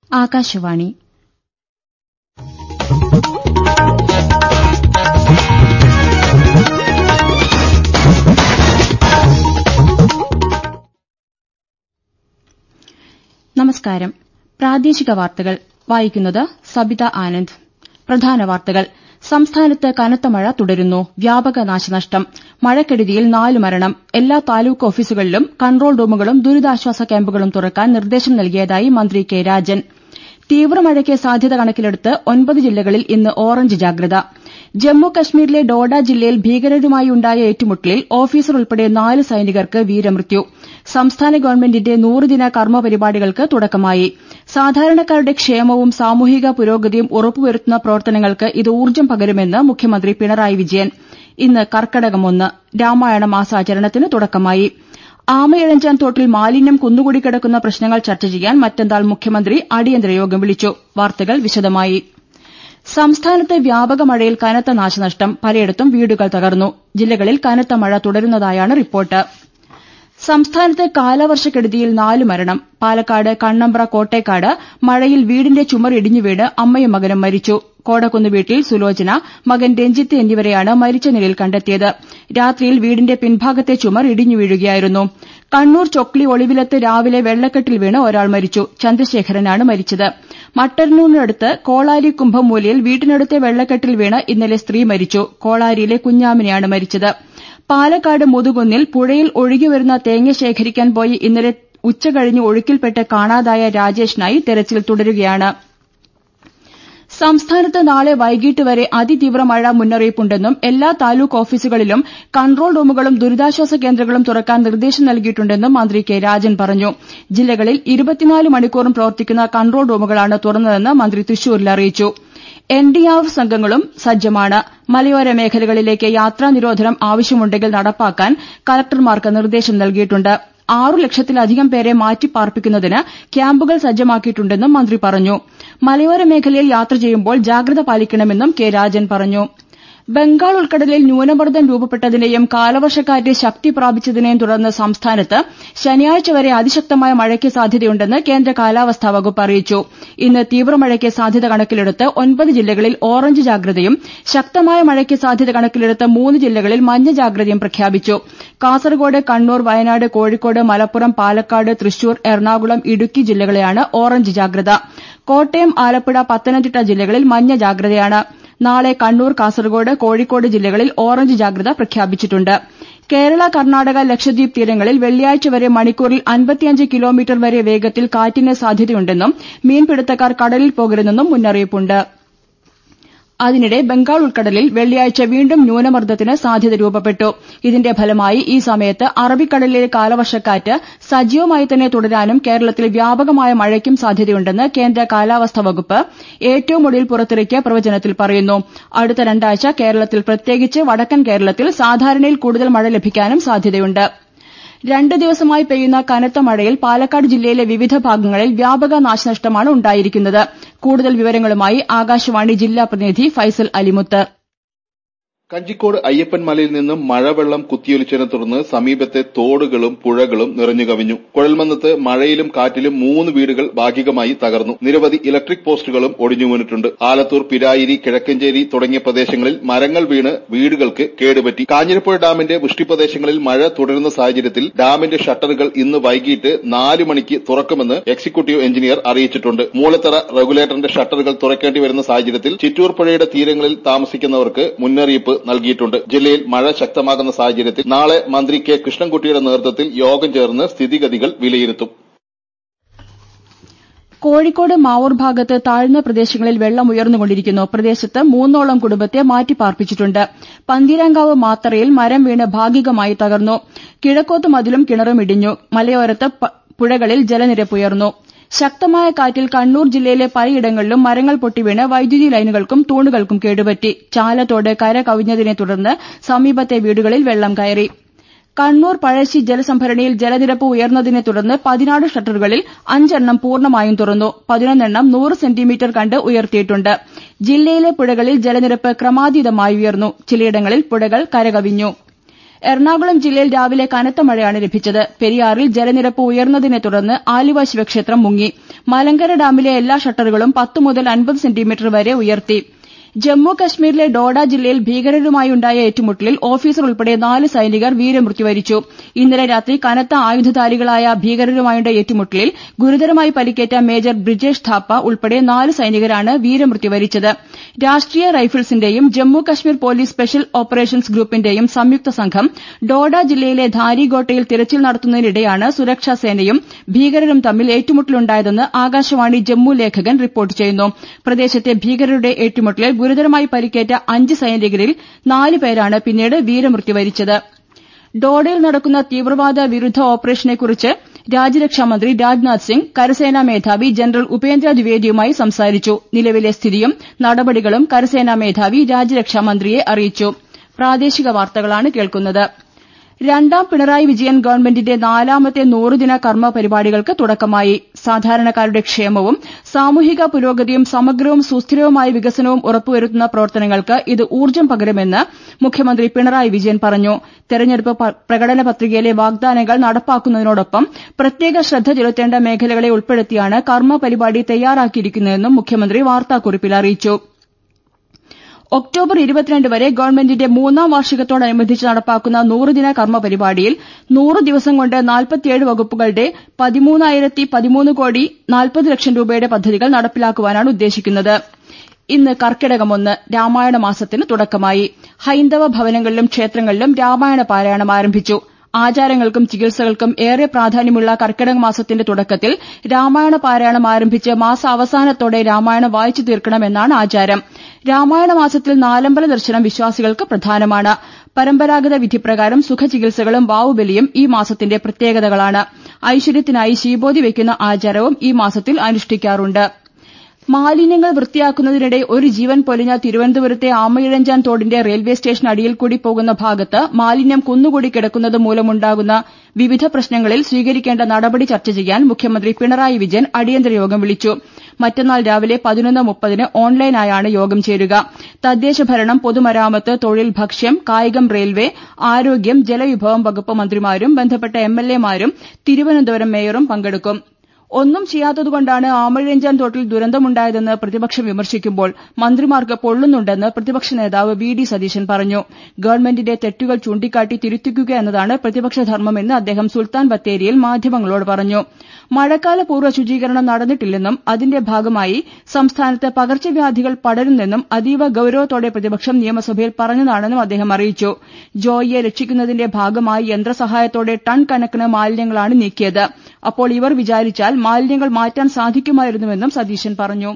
ആകാശവാണി നമസ്കാരം പ്രാദേശിക വാർത്തകൾ വായിക്കുന്നത് സബിത ആനന്ദ് പ്രധാന വാർത്തകൾ സംസ്ഥാനത്ത് കനത്ത മഴ തുടരുന്നു വ്യാപക നാശനഷ്ടം മഴക്കെടുതിയിൽ നാല് മരണം എല്ലാ താലൂക്ക് ഓഫീസുകളിലും കൺട്രോൾ റൂമുകളും ദുരിതാശ്വാസ ക്യാമ്പുകളും തുറക്കാൻ നിർദ്ദേശം നൽകിയതായി മന്ത്രി കെ രാജൻ തീവ്രമഴയ്ക്ക് സാധ്യത കണക്കിലെടുത്ത് ഒൻപത് ജില്ലകളിൽ ഇന്ന് ഓറഞ്ച് ജാഗ്രത ജമ്മു കശ്മീരിലെ ഡോഡ ജില്ലയിൽ ഭീകരരുമായുണ്ടായ ഏറ്റുമുട്ടലിൽ ഓഫീസർ ഉൾപ്പെടെ നാല് സൈനികർക്ക് വീരമൃത്യു സംസ്ഥാന ഗവൺമെന്റിന്റെ നൂറുദിന കർമ്മ പരിപാടികൾക്ക് തുടക്കമായി സാധാരണക്കാരുടെ ക്ഷേമവും സാമൂഹിക പുരോഗതിയും ഉറപ്പുവരുത്തുന്ന പ്രവർത്തനങ്ങൾക്ക് ഇത് ഊർജ്ജം പകരുമെന്ന് മുഖ്യമന്ത്രി പിണറായി വിജയൻ ഇന്ന് കർക്കടകം ഒന്ന് രാമായണ മാസാചരണത്തിന് തുടക്കമായി ആമയിഴഞ്ചാൻ തോട്ടിൽ മാലിന്യം കുന്നുകൂടി കിടക്കുന്ന പ്രശ്നങ്ങൾ ചർച്ച ചെയ്യാൻ മറ്റന്നാൾ മുഖ്യമന്ത്രി അടിയന്തര യോഗം വിളിച്ചു വാർത്തകൾ വിശദമായി സംസ്ഥാനത്ത് വ്യാപക മഴയിൽ കനത്ത നാശനഷ്ടം പലയിടത്തും വീടുകൾ തകർന്നു ജില്ലകളിൽ കനത്ത മഴ തുടരുന്നതായാണ് റിപ്പോർട്ട് സംസ്ഥാനത്ത് കാലവർഷക്കെടുതിയിൽ നാല് മരണം പാലക്കാട് കണ്ണമ്പ്ര കോട്ടേക്കാട് മഴയിൽ വീടിന്റെ ചുമർ ഇടിഞ്ഞുവീണ് അമ്മയും മകനും മരിച്ചു കോടക്കുന്ന് വീട്ടിൽ സുലോചന മകൻ രഞ്ജിത്ത് എന്നിവരെയാണ് മരിച്ച നിലയിൽ കണ്ടെത്തിയത് രാത്രിയിൽ വീടിന്റെ പിൻഭാഗത്തെ ചുമർ ഇടിഞ്ഞു വീഴുകയായിരുന്നു കണ്ണൂർ ചൊക്ലി ഒളിവിലത്ത് രാവിലെ വെള്ളക്കെട്ടിൽ വീണ് ഒരാൾ മരിച്ചു ചന്ദ്രശേഖരനാണ് മരിച്ചത് മട്ടന്നൂരിനടുത്ത് കോളാരി കുംഭമൂലയിൽ വീട്ടിനടുത്തെ വെള്ളക്കെട്ടിൽ വീണ് ഇന്നലെ സ്ത്രീ മരിച്ചു കോളാരിയിലെ കുഞ്ഞാമിനെയാണ് മരിച്ചത് പാലക്കാട് മുതുകുന്നിൽ പുഴയിൽ ഒഴുകിവരുന്ന തേങ്ങ ശേഖരിക്കാൻ പോയി ഇന്നലെ ഉച്ചകഴിഞ്ഞ് ഒഴുക്കിൽപ്പെട്ട് കാണാതായ രാജേഷിനായി തെരച്ചിൽ തുടരുകയാണ് സംസ്ഥാനത്ത് നാളെ വൈകീട്ട് വരെ അതിതീവ്ര മഴ മുന്നറിയിപ്പുണ്ടെന്നും എല്ലാ താലൂക്ക് ഓഫീസുകളിലും കൺട്രോൾ റൂമുകളും ദുരിതാശ്വാസ കേന്ദ്രങ്ങളും തുറക്കാൻ നിർദ്ദേശം നൽകിയിട്ടുണ്ടെന്നും മന്ത്രി കെ രാജൻ പറഞ്ഞു ജില്ലകളിൽ ഇരുപത്തിനാല് മണിക്കൂറും പ്രവർത്തിക്കുന്ന കൺട്രോൾ റൂമുകളാണ് തുറന്നതെന്ന് മന്ത്രി തൃശൂരിൽ അറിയിച്ചു എൻ ഡി ആർ എഫ് സംഘങ്ങളും സജ്ജമാണ് മലയോര മേഖലകളിലേക്ക് യാത്രാ നിരോധനം ആവശ്യമുണ്ടെങ്കിൽ നടപ്പാക്കാൻ കലക്ടർമാർക്ക് നിർദ്ദേശം നൽകിയിട്ടുണ്ട് ആറു ലക്ഷത്തിലധികം പേരെ മാറ്റിപ്പാർപ്പിക്കുന്നതിന് ക്യാമ്പുകൾ സജ്ജമാക്കിയിട്ടുണ്ടെന്നും മന്ത്രി പറഞ്ഞു മലയോര മേഖലയിൽ യാത്ര ചെയ്യുമ്പോൾ ജാഗ്രത പാലിക്കണമെന്നും കെ രാജൻ പറഞ്ഞു ബംഗാൾ ഉൾക്കടലിൽ ന്യൂനമർദ്ദം രൂപപ്പെട്ടതിനെയും കാലവർഷക്കാറ്റ് ശക്തി പ്രാപിച്ചതിനെയും തുടർന്ന് സംസ്ഥാനത്ത് ശനിയാഴ്ച വരെ അതിശക്തമായ മഴയ്ക്ക് സാധ്യതയുണ്ടെന്ന് കേന്ദ്ര കാലാവസ്ഥാ വകുപ്പ് അറിയിച്ചു ഇന്ന് തീവ്രമഴയ്ക്ക് സാധ്യത കണക്കിലെടുത്ത് ഒൻപത് ജില്ലകളിൽ ഓറഞ്ച് ജാഗ്രതയും ശക്തമായ മഴയ്ക്ക് സാധ്യത കണക്കിലെടുത്ത് മൂന്ന് ജില്ലകളിൽ മഞ്ഞ ജാഗ്രതയും പ്രഖ്യാപിച്ചു കാസർകോട് കണ്ണൂർ വയനാട് കോഴിക്കോട് മലപ്പുറം പാലക്കാട് തൃശൂർ എറണാകുളം ഇടുക്കി ജില്ലകളിലാണ് ഓറഞ്ച് ജാഗ്രത കോട്ടയം ആലപ്പുഴ പത്തനംതിട്ട ജില്ലകളിൽ മഞ്ഞ ജാഗ്രതയാണ് നാളെ കണ്ണൂർ കാസർകോട് കോഴിക്കോട് ജില്ലകളിൽ ഓറഞ്ച് ജാഗ്രത പ്രഖ്യാപിച്ചിട്ടുണ്ട് കേരള കർണാടക ലക്ഷദ്വീപ് തീരങ്ങളിൽ വെള്ളിയാഴ്ച വരെ മണിക്കൂറിൽ അൻപത്തിയഞ്ച് കിലോമീറ്റർ വരെ വേഗത്തിൽ കാറ്റിന് സാധ്യതയുണ്ടെന്നും മീൻപിടുത്തക്കാർ കടലിൽ പോകരുതെന്നും മുന്നറിയിപ്പുണ്ട് അതിനിടെ ബംഗാൾ ഉൾക്കടലിൽ വെള്ളിയാഴ്ച വീണ്ടും ന്യൂനമർദ്ദത്തിന് സാധ്യത രൂപപ്പെട്ടു ഇതിന്റെ ഫലമായി ഈ സമയത്ത് അറബിക്കടലിലെ കാലവർഷക്കാറ്റ് സജീവമായി തന്നെ തുടരാനും കേരളത്തിൽ വ്യാപകമായ മഴയ്ക്കും സാധ്യതയുണ്ടെന്ന് കേന്ദ്ര കാലാവസ്ഥാ വകുപ്പ് ഏറ്റവും ഒടുവിൽ പുറത്തിറക്കിയ പ്രവചനത്തിൽ പറയുന്നു അടുത്ത രണ്ടാഴ്ച കേരളത്തിൽ പ്രത്യേകിച്ച് വടക്കൻ കേരളത്തിൽ സാധാരണയിൽ കൂടുതൽ മഴ ലഭിക്കാനും സാധ്യതയുണ്ട് രണ്ട് ദിവസമായി പെയ്യുന്ന കനത്ത മഴയിൽ പാലക്കാട് ജില്ലയിലെ വിവിധ ഭാഗങ്ങളിൽ വ്യാപക നാശനഷ്ടമാണ് ഉണ്ടായിരിക്കുന്നത് കൂടുതൽ വിവരങ്ങളുമായി ആകാശവാണി ജില്ലാ പ്രതിനിധി ഫൈസൽ അലിമുത്ത് കഞ്ചിക്കോട് അയ്യപ്പൻ മലയിൽ നിന്നും മഴവെള്ളം കുത്തിയൊലിച്ചതിനെ തുടർന്ന് സമീപത്തെ തോടുകളും പുഴകളും നിറഞ്ഞു കവിഞ്ഞു കുഴൽമന്നത്ത് മഴയിലും കാറ്റിലും മൂന്ന് വീടുകൾ ഭാഗികമായി തകർന്നു നിരവധി ഇലക്ട്രിക് പോസ്റ്റുകളും ഒടിഞ്ഞു വീണിട്ടുണ്ട് ആലത്തൂർ പിരായിരി കിഴക്കഞ്ചേരി തുടങ്ങിയ പ്രദേശങ്ങളിൽ മരങ്ങൾ വീണ് വീടുകൾക്ക് കേടുപറ്റി കാഞ്ഞിരപ്പുഴ ഡാമിന്റെ വൃഷ്ടിപ്രദേശങ്ങളിൽ മഴ തുടരുന്ന സാഹചര്യത്തിൽ ഡാമിന്റെ ഷട്ടറുകൾ ഇന്ന് വൈകിട്ട് നാല് മണിക്ക് തുറക്കുമെന്ന് എക്സിക്യൂട്ടീവ് എഞ്ചിനീയർ അറിയിച്ചിട്ടുണ്ട് മൂലത്തറ റെഗുലേറ്ററിന്റെ ഷട്ടറുകൾ തുറക്കേണ്ടി വരുന്ന സാഹചര്യത്തിൽ ചിറ്റൂർ പുഴയുടെ തീരങ്ങളിൽ താമസിക്കുന്നവർക്ക് മുന്നറിയിപ്പ് നൽകിയിട്ടുണ്ട് ജില്ലയിൽ മഴ ശക്തമാകുന്ന സാഹചര്യത്തിൽ നാളെ മന്ത്രി കെ കൃഷ്ണൻകുട്ടിയുടെ നേതൃത്വത്തിൽ യോഗം ചേർന്ന് സ്ഥിതിഗതികൾ വിലയിരുത്തും കോഴിക്കോട് മാവൂർ ഭാഗത്ത് താഴ്ന്ന പ്രദേശങ്ങളിൽ വെള്ളം ഉയർന്നുകൊണ്ടിരിക്കുന്നു പ്രദേശത്ത് മൂന്നോളം കുടുംബത്തെ മാറ്റിപ്പാർപ്പിച്ചിട്ടുണ്ട് പന്തീരാങ്കാവ് മാത്തറയിൽ മരം വീണ് ഭാഗികമായി തകർന്നു കിഴക്കോത്ത് മതിലും കിണറും ഇടിഞ്ഞു മലയോരത്ത് പുഴകളിൽ ജലനിരപ്പ് ഉയർന്നു ശക്തമായ കാറ്റിൽ കണ്ണൂർ ജില്ലയിലെ പലയിടങ്ങളിലും മരങ്ങൾ പൊട്ടിവീണ് വൈദ്യുതി ലൈനുകൾക്കും തൂണുകൾക്കും കേടുപറ്റി ചാലത്തോട് കര കവിഞ്ഞതിനെ തുടർന്ന് സമീപത്തെ വീടുകളിൽ വെള്ളം കയറി കണ്ണൂർ പഴശ്ശി ജലസംഭരണിയിൽ ജലനിരപ്പ് ഉയർന്നതിനെ തുടർന്ന് പതിനാറ് ഷട്ടറുകളിൽ അഞ്ചെണ്ണം പൂർണ്ണമായും തുറന്നു പതിനൊന്നെണ്ണം നൂറ് സെന്റിമീറ്റർ കണ്ട് ഉയർത്തിയിട്ടുണ്ട് ജില്ലയിലെ പുഴകളിൽ ജലനിരപ്പ് ക്രമാതീതമായി ഉയർന്നു ചിലയിടങ്ങളിൽ പുഴകൾ കരകവിഞ്ഞു എറണാകുളം ജില്ലയിൽ രാവിലെ കനത്ത മഴയാണ് ലഭിച്ചത് പെരിയാറിൽ ജലനിരപ്പ് ഉയർന്നതിനെ തുടർന്ന് ആലുവ ശിവക്ഷേത്രം മുങ്ങി മലങ്കര ഡാമിലെ എല്ലാ ഷട്ടറുകളും പത്ത് മുതൽ അൻപത് സെന്റിമീറ്റർ വരെ ഉയർത്തി ജമ്മു കശ്മീരിലെ ഡോഡ ജില്ലയിൽ ഭീകരരുമായുണ്ടായ ഏറ്റുമുട്ടലിൽ ഓഫീസർ ഉൾപ്പെടെ നാല് സൈനികർ വീരമൃത്യു വരിച്ചു ഇന്നലെ രാത്രി കനത്ത ആയുധധാരികളായ ഭീകരരുമായുണ്ടായ ഏറ്റുമുട്ടലിൽ ഗുരുതരമായി പരിക്കേറ്റ മേജർ ബ്രിജേഷ് ഥാപ്പ ഉൾപ്പെടെ നാല് സൈനികരാണ് വീരമൃത്യു വരിച്ചത് രാഷ്ട്രീയ റൈഫിൾസിന്റെയും Jammu Kashmir police special operations ഗ്രൂപ്പിന്റെയും സംയുക്ത സംഘം ഡോഡ ജില്ലയിലെ ധാരിഗോട്ടയിൽ തിരച്ചിൽ നടത്തുന്നതിനിടെയാണ് സുരക്ഷാസേനയും ഭീകരരും തമ്മിൽ ഏറ്റുമുട്ടലുണ്ടായതെന്ന് ആകാശവാണി ജമ്മു ലേഖകൻ റിപ്പോർട്ട് ചെയ്യുന്നു പ്രദേശത്തെ ഭീകരരുടെ ഏറ്റുമുട്ടലിൽ ഗുരുതരമായി പരിക്കേറ്റ അഞ്ച് സൈനികരിൽ നാല് പേരാണ് പിന്നീട് വീരമൃത്യു വരിച്ചത് ഡോഡയിൽ നടക്കുന്ന തീവ്രവാദ വിരുദ്ധ ഓപ്പറേഷനെക്കുറിച്ച് രാജ്യരക്ഷാമന്ത്രി രാജ്നാഥ് സിംഗ് കരസേനാ മേധാവി ജനറൽ ഉപേന്ദ്ര ദ്വിവേദിയുമായി സംസാരിച്ചു നിലവിലെ സ്ഥിതിയും നടപടികളും കരസേനാ മേധാവി രാജ്യരക്ഷാമന്ത്രിയെ അറിയിച്ചു പ്രാദേശിക വാർത്തകളാണ് കേൾക്കുന്നത് രണ്ടാം പിണറായി വിജയൻ ഗവൺമെന്റിന്റെ നാലാമത്തെ നൂറുദിന കർമ്മ പരിപാടികൾക്ക് തുടക്കമായി സാധാരണക്കാരുടെ ക്ഷേമവും സാമൂഹിക പുരോഗതിയും സമഗ്രവും സുസ്ഥിരവുമായ വികസനവും ഉറപ്പുവരുത്തുന്ന പ്രവർത്തനങ്ങൾക്ക് ഇത് ഊർജ്ജം പകരുമെന്ന് മുഖ്യമന്ത്രി പിണറായി വിജയൻ പറഞ്ഞു തെരഞ്ഞെടുപ്പ് പ്രകടന പത്രികയിലെ വാഗ്ദാനങ്ങൾ നടപ്പാക്കുന്നതിനോടൊപ്പം പ്രത്യേക ശ്രദ്ധ ചെലുത്തേണ്ട മേഖലകളെ ഉൾപ്പെടുത്തിയാണ് കർമ്മ പരിപാടി തയ്യാറാക്കിയിരിക്കുന്നതെന്നും മുഖ്യമന്ത്രി വാർത്താക്കുറിപ്പിൽ അറിയിച്ചു ഒക്ടോബർ ഇരുപത്തിരണ്ട് വരെ ഗവൺമെന്റിന്റെ മൂന്നാം വാർഷികത്തോടനുബന്ധിച്ച് നടപ്പാക്കുന്ന നൂറുദിന കർമ്മ പരിപാടിയിൽ നൂറ് ദിവസം കൊണ്ട് നാൽപ്പത്തിയേഴ് വകുപ്പുകളുടെ പതിമൂന്നായിരത്തി പതിമൂന്ന് കോടി നാൽപ്പത് ലക്ഷം രൂപയുടെ പദ്ധതികൾ നടപ്പിലാക്കുവാനാണ് ഉദ്ദേശിക്കുന്നത് ഇന്ന് കർക്കിടകമൊന്ന് രാമായണ മാസത്തിന് തുടക്കമായി ഹൈന്ദവ ഭവനങ്ങളിലും ക്ഷേത്രങ്ങളിലും രാമായണ പാരായണം ആരംഭിച്ചു ആചാരങ്ങൾക്കും ചികിത്സകൾക്കും ഏറെ പ്രാധാന്യമുള്ള കർക്കിടക മാസത്തിന്റെ തുടക്കത്തിൽ രാമായണ പാരായണം ആരംഭിച്ച് മാസാവസാനത്തോടെ രാമായണം വായിച്ചു തീർക്കണമെന്നാണ് ആചാരം രാമായണ മാസത്തിൽ നാലമ്പല ദർശനം വിശ്വാസികൾക്ക് പ്രധാനമാണ് പരമ്പരാഗത വിധിപ്രകാരം സുഖചികിത്സകളും വാവുബലിയും ഈ മാസത്തിന്റെ പ്രത്യേകതകളാണ് ഐശ്വര്യത്തിനായി ശീബോധി വയ്ക്കുന്ന ആചാരവും ഈ മാസത്തിൽ അനുഷ്ഠിക്കാറുണ്ട് മാലിന്യങ്ങൾ വൃത്തിയാക്കുന്നതിനിടെ ഒരു ജീവൻ പൊലിഞ്ഞ തിരുവനന്തപുരത്തെ ആമയിഴഞ്ചാൻ തോടിന്റെ റെയിൽവേ സ്റ്റേഷൻ അടിയിൽ കൂടി പോകുന്ന ഭാഗത്ത് മാലിന്യം കുന്നുകൂടി കിടക്കുന്നത് മൂലമുണ്ടാകുന്ന വിവിധ പ്രശ്നങ്ങളിൽ സ്വീകരിക്കേണ്ട നടപടി ചർച്ച ചെയ്യാൻ മുഖ്യമന്ത്രി പിണറായി വിജയൻ അടിയന്തര യോഗം വിളിച്ചു മറ്റന്നാൾ രാവിലെ പതിനൊന്ന് മുപ്പതിന് ഓൺലൈനായാണ് യോഗം ചേരുക തദ്ദേശഭരണം പൊതുമരാമത്ത് തൊഴിൽ ഭക്ഷ്യം കായികം റെയിൽവേ ആരോഗ്യം ജലവിഭവം വകുപ്പ് മന്ത്രിമാരും ബന്ധപ്പെട്ട എംഎൽഎമാരും തിരുവനന്തപുരം മേയറും പങ്കെടുക്കും ഒന്നും ചെയ്യാത്തതുകൊണ്ടാണ് ആമഴിയഞ്ചാൻ തോട്ടിൽ ദുരന്തമുണ്ടായതെന്ന് പ്രതിപക്ഷം വിമർശിക്കുമ്പോൾ മന്ത്രിമാർക്ക് പൊള്ളുന്നുണ്ടെന്ന് പ്രതിപക്ഷ നേതാവ് വി ഡി സതീശൻ പറഞ്ഞു ഗവൺമെന്റിന്റെ തെറ്റുകൾ ചൂണ്ടിക്കാട്ടി തിരുത്തിക്കുക എന്നതാണ് പ്രതിപക്ഷ ധർമ്മമെന്ന് അദ്ദേഹം സുൽത്താൻ ബത്തേരിയിൽ മാധ്യമങ്ങളോട് പറഞ്ഞു മഴക്കാല പൂർവ്വ ശുചീകരണം നടന്നിട്ടില്ലെന്നും അതിന്റെ ഭാഗമായി സംസ്ഥാനത്ത് പകർച്ചവ്യാധികൾ പടരുന്നെന്നും അതീവ ഗൌരവത്തോടെ പ്രതിപക്ഷം നിയമസഭയിൽ പറഞ്ഞതാണെന്നും അദ്ദേഹം അറിയിച്ചു ജോയിയെ രക്ഷിക്കുന്നതിന്റെ ഭാഗമായി യന്ത്രസഹായത്തോടെ ടൺ കണക്കിന് മാലിന്യങ്ങളാണ് നീക്കിയത് അപ്പോൾ ഇവർ വിചാരിച്ചാൽ മാലിന്യങ്ങൾ മാറ്റാൻ സാധിക്കുമായിരുന്നുവെന്നും സതീശൻ പറഞ്ഞു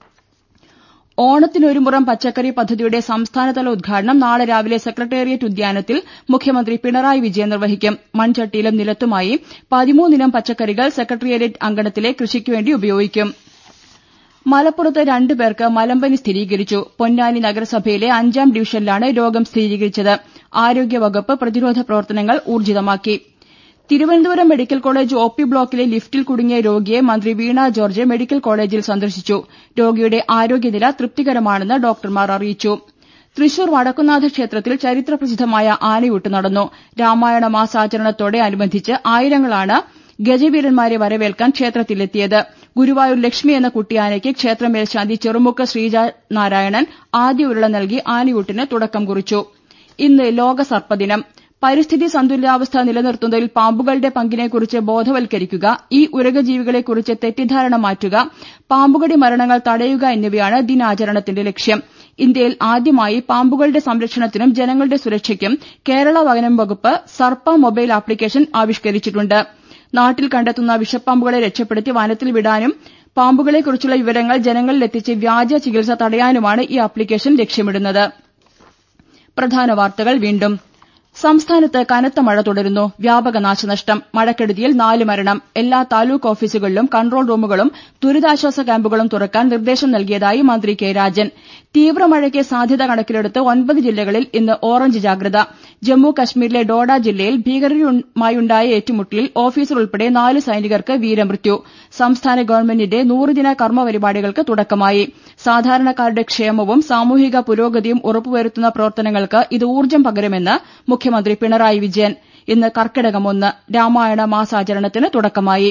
ഓണത്തിനൊരുമുറം പച്ചക്കറി പദ്ധതിയുടെ സംസ്ഥാനതല ഉദ്ഘാടനം നാളെ രാവിലെ സെക്രട്ടേറിയറ്റ് ഉദ്യാനത്തിൽ മുഖ്യമന്ത്രി പിണറായി വിജയൻ നിർവഹിക്കും മൺചട്ടിയിലും നിലത്തുമായി പതിമൂന്നിനം പച്ചക്കറികൾ സെക്രട്ടേറിയറ്റ് അങ്കണത്തിലെ കൃഷിക്കുവേണ്ടി ഉപയോഗിക്കും മലപ്പുറത്ത് രണ്ടു പേർക്ക് മലമ്പനി സ്ഥിരീകരിച്ചു പൊന്നാനി നഗരസഭയിലെ അഞ്ചാം ഡിവിഷനിലാണ് രോഗം സ്ഥിരീകരിച്ചത് ആരോഗ്യവകുപ്പ് പ്രതിരോധ പ്രവർത്തനങ്ങൾ ഊർജിതമാക്കി Thiruvananthapuram medical college O P ബ്ലോക്കിലെ ലിഫ്റ്റിൽ കുടുങ്ങിയ രോഗിയെ മന്ത്രി വീണ ജോർജ് മെഡിക്കൽ കോളേജിൽ സന്ദർശിച്ചു രോഗിയുടെ ആരോഗ്യനില തൃപ്തികരമാണെന്ന് ഡോക്ടർമാർ അറിയിച്ചു തൃശൂർ വടക്കുന്നാഥ ക്ഷേത്രത്തിൽ ചരിത്രപ്രസിദ്ധമായ ആനയൂട്ട് നടന്നു രാമായണ മാസാചരണത്തോടെ അനുബന്ധിച്ച് ആയിരങ്ങളാണ് ഗജവീരന്മാരെ വരവേൽക്കാൻ ക്ഷേത്രത്തിലെത്തിയത് ഗുരുവായൂർ ലക്ഷ്മി എന്ന കുട്ടിയാനയ്ക്ക് ക്ഷേത്ര മേൽശാന്തി ചെറുമുക്ക് ശ്രീജ നാരായണൻ ആദ്യ ഉരുള നൽകി ആനയൂട്ടിന് തുടക്കം കുറിച്ചു ഇന്ന് ലോക സർപ്പദിനം പരിസ്ഥിതി സന്തുലിതാവസ്ഥ നിലനിർത്തുന്നതിൽ പാമ്പുകളുടെ പങ്കിനെക്കുറിച്ച് ബോധവൽക്കരിക്കുക ഈ ഉരകജീവികളെക്കുറിച്ച് തെറ്റിദ്ധാരണ മാറ്റുക പാമ്പുകടി മരണങ്ങൾ തടയുക എന്നിവയാണ് ദിനാചരണത്തിന്റെ ലക്ഷ്യം ഇന്ത്യയിൽ ആദ്യമായി പാമ്പുകളുടെ സംരക്ഷണത്തിനും ജനങ്ങളുടെ സുരക്ഷയ്ക്കും കേരള വനം വകുപ്പ് സർപ്പ മൊബൈൽ ആപ്ലിക്കേഷൻ ആവിഷ്കരിച്ചിട്ടുണ്ട് നാട്ടിൽ കണ്ടെത്തുന്ന വിഷപ്പാമ്പുകളെ രക്ഷപ്പെടുത്തി വനത്തിൽ വിടാനും പാമ്പുകളെക്കുറിച്ചുള്ള വിവരങ്ങൾ ജനങ്ങളിലെത്തിച്ച് വ്യാജ ചികിത്സ തടയാനുമാണ് ഈ ആപ്ലിക്കേഷൻ ലക്ഷ്യമിടുന്നത് പ്രധാന വാർത്തകൾ വീണ്ടും സംസ്ഥാനത്ത് കനത്ത മഴ തുടരുന്നു വ്യാപക നാശനഷ്ടം മഴക്കെടുതിയിൽ നാല് മരണം എല്ലാ താലൂക്ക് ഓഫീസുകളിലും കൺട്രോൾ റൂമുകളും ദുരിതാശ്വാസ ക്യാമ്പുകളും തുറക്കാൻ നിർദ്ദേശം നൽകിയതായി മന്ത്രി കെ രാജൻ തീവ്രമഴയ്ക്ക് സാധ്യത കണക്കിലെടുത്ത് ഒൻപത് ജില്ലകളിൽ ഇന്ന് ഓറഞ്ച് ജാഗ്രത ജമ്മു കശ്മീരിലെ ഡോഡ ജില്ലയിൽ ഭീകരരുമായുണ്ടായ ഏറ്റുമുട്ടലിൽ ഓഫീസർ ഉൾപ്പെടെ നാല് സൈനികർക്ക് വീരമൃത്യു സംസ്ഥാന ഗവൺമെന്റിന്റെ നൂറുദിന കർമ്മ പരിപാടികൾക്ക് തുടക്കമായി സാധാരണക്കാരുടെ ക്ഷേമവും സാമൂഹിക പുരോഗതിയും ഉറപ്പുവരുത്തുന്ന പ്രവർത്തനങ്ങൾക്ക് ഇത് ഊർജ്ജം പകരുമെന്ന് മുഖ്യമന്ത്രി പിണറായി വിജയൻ ഇന്ന് കർക്കിടകം ഒന്ന് രാമായണ മാസാചരണത്തിന് തുടക്കമായി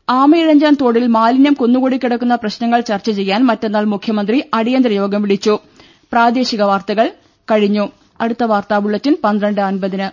ആമയിഴഞ്ചാൻ തോടിൽ മാലിന്യം കുന്നുകൂടി കിടക്കുന്ന പ്രശ്നങ്ങൾ ചർച്ച ചെയ്യാൻ മറ്റന്നാൾ മുഖ്യമന്ത്രി അടിയന്തര യോഗം വിളിച്ചു പ്രാദേശിക വാർത്തകൾ കഴിഞ്ഞു അടുത്ത വാർത്താ ബുള്ളറ്റിൻ പന്ത്രണ്ട് അൻപതിന്